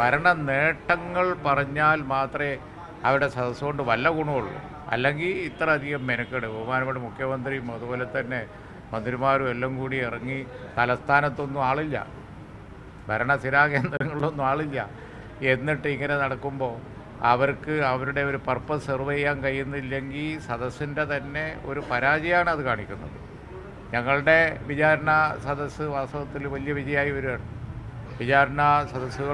ഭരണ നേട്ടങ്ങൾ പറഞ്ഞാൽ മാത്രമേ അവരുടെ സദസ്സ് കൊണ്ട് വല്ല ഗുണമുള്ളൂ അല്ലെങ്കിൽ ഇത്ര അധികം മെനക്കെട് ബഹുമാനപ്പെട്ട മുഖ്യമന്ത്രിയും അതുപോലെ തന്നെ മന്ത്രിമാരും എല്ലാം കൂടി ഇറങ്ങി തലസ്ഥാനത്തൊന്നും ആളില്ല ഭരണസ്ഥിരാ കേന്ദ്രങ്ങളിലൊന്നും ആളില്ല എന്നിട്ട് ഇങ്ങനെ നടക്കുമ്പോൾ അവർക്ക് അവരുടെ ഒരു പർപ്പസ് സെർവ് ചെയ്യാൻ കഴിയുന്നില്ലെങ്കിൽ സദസ്സിൻ്റെ തന്നെ ഒരു പരാജയമാണ് അത് കാണിക്കുന്നത് ഞങ്ങളുടെ വിചാരണ സദസ്സ് വാസ്തവത്തിൽ വലിയ വിജയമായി വരികയാണ് വിചാരണ സദസ്സുകൾ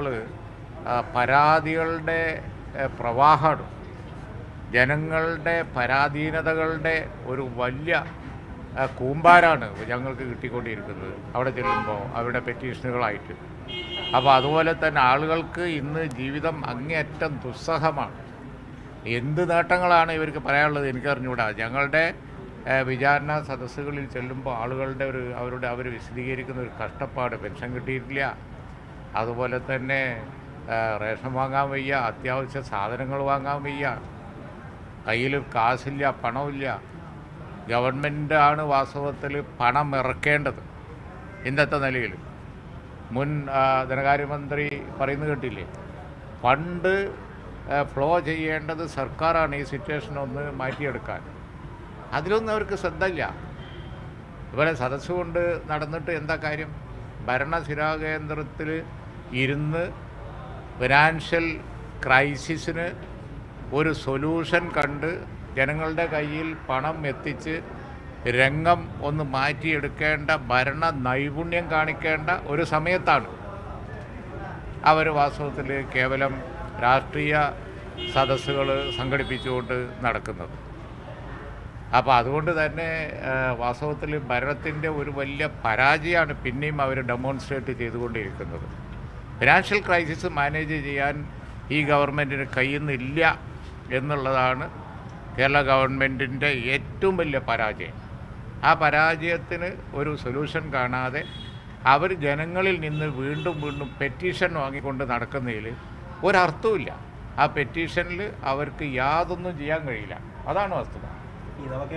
പരാതികളുടെ ആ, പ്രവാഹമാണ് ജനങ്ങളുടെ പരാധീനതകളുടെ ഒരു വലിയ ആ, കൂമ്പാരാണ് ഞങ്ങൾക്ക് കിട്ടിക്കൊണ്ടിരിക്കുന്നത് അവിടെ ചെല്ലുമ്പോൾ അവരുടെ പെറ്റീഷനുകളായിട്ട് അപ്പോൾ അതുപോലെ തന്നെ ആളുകൾക്ക് ഇന്ന് ജീവിതം അങ്ങേയറ്റം ദുസ്സഹമാണ് എന്ത് നേട്ടങ്ങളാണ് ഇവർക്ക് പറയാനുള്ളത് എനിക്കറിഞ്ഞുകൂടാ ഞങ്ങളുടെ ആ, വിചാരണ സദസ്സുകളിൽ ചെല്ലുമ്പോൾ ആളുകളുടെ ഒരു അവരുടെ അവർ വിശദീകരിക്കുന്ന ഒരു കഷ്ടപ്പാട് പെൻഷൻ കിട്ടിയിട്ടില്ല അതുപോലെ തന്നെ ആ, റേഷൻ വാങ്ങാൻ വയ്യ അത്യാവശ്യ സാധനങ്ങൾ വാങ്ങാൻ വയ്യ കയ്യിൽ കാശില്ല പണമില്ല ഗവൺമെൻറ്റാണ് വാസ്തവത്തിൽ പണം ഇറക്കേണ്ടത് ഇന്നത്തെ നിലയിൽ മുൻ ആ, ധനകാര്യമന്ത്രി പറയുന്നത് കേട്ടില്ലേ ഫണ്ട് ഫ്ലോ ചെയ്യേണ്ടത് സർക്കാരാണ് ഈ സിറ്റുവേഷൻ ഒന്ന് മാറ്റിയെടുക്കാൻ അതിലൊന്നും അവർക്ക് ശ്രദ്ധയില്ല ഇവിടെ സദസ്സ് കൊണ്ട് നടന്നിട്ട് എന്താ കാര്യം ഭരണസ്ഥിരാ കേന്ദ്രത്തിൽ ഇരുന്ന് ഫിനാൻഷ്യൽ ക്രൈസിസിന് ഒരു സൊല്യൂഷൻ കണ്ട് ജനങ്ങളുടെ കയ്യിൽ പണം എത്തിച്ച് രംഗം ഒന്ന് മാറ്റിയെടുക്കേണ്ട ഭരണ നൈപുണ്യം കാണിക്കേണ്ട ഒരു സമയത്താണ് അവർ വാസ്തവത്തിൽ കേവലം രാഷ്ട്രീയ സദസ്സുകൾ സംഘടിപ്പിച്ചുകൊണ്ട് നടക്കുന്നത് അപ്പോൾ അതുകൊണ്ട് തന്നെ ആ, വാസ്തവത്തിൽ ഭരണത്തിൻ്റെ ഒരു വലിയ പരാജയമാണ് പിന്നെയും അവർ ഡെമോൺസ്ട്രേറ്റ് ചെയ്തുകൊണ്ടിരിക്കുന്നത് ഫിനാൻഷ്യൽ ക്രൈസിസ് മാനേജ് ചെയ്യാൻ ഈ ഗവൺമെൻറ്റിന് കഴിയുന്നില്ല എന്നുള്ളതാണ് കേരള ഗവൺമെൻറ്റിൻ്റെ ഏറ്റവും വലിയ പരാജയം ആ പരാജയത്തിന് ഒരു സൊല്യൂഷൻ കാണാതെ അവർ ജനങ്ങളിൽ നിന്ന് വീണ്ടും വീണ്ടും പെറ്റീഷൻ വാങ്ങിക്കൊണ്ട് നടക്കുന്നതിൽ ഒരർത്ഥവുമില്ല ആ പെറ്റീഷനിൽ അവർക്ക് യാതൊന്നും ചെയ്യാൻ കഴിയില്ല അതാണ് വസ്തുത ഇതൊക്കെ